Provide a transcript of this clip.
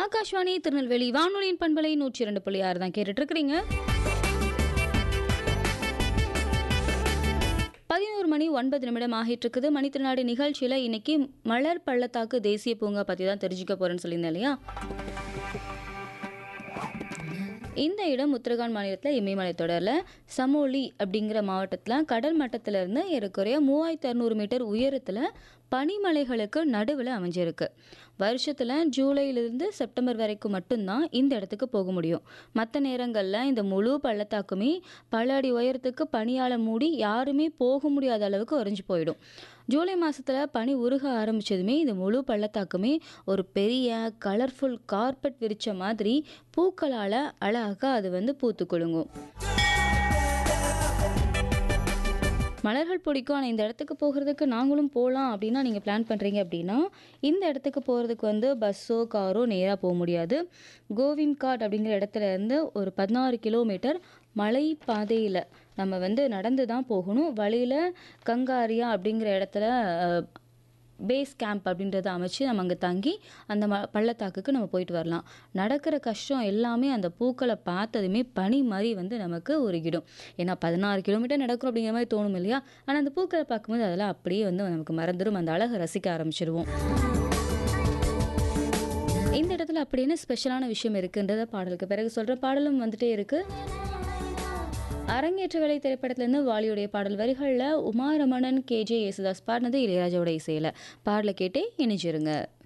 ஆகாஷ்வாணி திருநெல்வேலி வானொலியின் பண்பலை நூற்றி இரண்டு புள்ளி ஆறு தான் கேட்டுட்டு இருக்கிறீங்க பதினோரு மணி ஒன்பது நிமிடம் ஆகிட்டு இருக்குது மணித்திருநாடு நிகழ்ச்சியில் இன்னைக்கு மலர் பள்ளத்தாக்கு தேசிய பூங்கா பற்றி தான் தெரிஞ்சுக்க போகிறேன்னு சொல்லியிருந்தேன் இல்லையா இந்த இடம் உத்தரகாண்ட் மாநிலத்தில் இமயமலை தொடரில் சமோலி அப்படிங்கிற மாவட்டத்தில் கடல் மட்டத்திலிருந்து ஏறக்குறைய மூவாயிரத்தி அறநூறு மீட்டர் உயரத்தில் பனிமலைகளுக்கு நடுவில் அமைஞ்சிருக்கு வருஷத்தில் ஜூலையிலிருந்து செப்டம்பர் வரைக்கும் மட்டும்தான் இந்த இடத்துக்கு போக முடியும் மற்ற நேரங்களில் இந்த முழு பள்ளத்தாக்குமே பல அடி உயரத்துக்கு பனியால் மூடி யாருமே போக முடியாத அளவுக்கு உறைஞ்சு போயிடும் ஜூலை மாதத்தில் பனி உருக ஆரம்பித்ததுமே இந்த முழு பள்ளத்தாக்குமே ஒரு பெரிய கலர்ஃபுல் கார்பெட் விரிச்ச மாதிரி பூக்களால் அழகாக அது வந்து பூத்து குலுங்கும் மலர்கள் பிடிக்கும் ஆனால் இந்த இடத்துக்கு போகிறதுக்கு நாங்களும் போகலாம் அப்படின்னா நீங்கள் பிளான் பண்ணுறீங்க அப்படின்னா இந்த இடத்துக்கு போகிறதுக்கு வந்து பஸ்ஸோ காரோ நேராக போக முடியாது கோவிந்த்காட் அப்படிங்கிற இடத்துல இருந்து ஒரு பதினாறு கிலோமீட்டர் மலை பாதையில் நம்ம வந்து நடந்து தான் போகணும் வழியில் கங்காரியா அப்படிங்கிற இடத்துல அஹ், பேஸ் கேம்ப் அப்படின்றத அமைச்சு நம்ம அங்கே தங்கி அந்த ம பள்ளத்தாக்குக்கு நம்ம போயிட்டு வரலாம் நடக்கிற கஷ்டம் எல்லாமே அந்த பூக்களை பார்த்ததுமே பனி மாதிரி வந்து நமக்கு உருகிடும் ஏன்னா பதினாறு கிலோமீட்டர் நடக்கிறோம் அப்படிங்கிற மாதிரி தோணும் இல்லையா ஆனால் அந்த பூக்களை பார்க்கும்போது அதெல்லாம் அப்படியே வந்து நமக்கு மறந்துடும் அந்த அழகை ரசிக்க ஆரம்பிச்சிடுவோம் இந்த இடத்துல அப்படி என்ன ஸ்பெஷலான விஷயம் இருக்குன்றத பாடலுக்கு பிறகு சொல்கிற பாடலும் வந்துட்டே இருக்குது அரங்கேற்ற வேலை திரைப்படத்துலேருந்து வாலியுடைய பாடல் வரிகளில் உமா ரமணன் கேஜே யேசுதாஸ் பாடினது இளையராஜாவோட இசையில் பாடலை கேட்டே இணைஞ்சிருங்க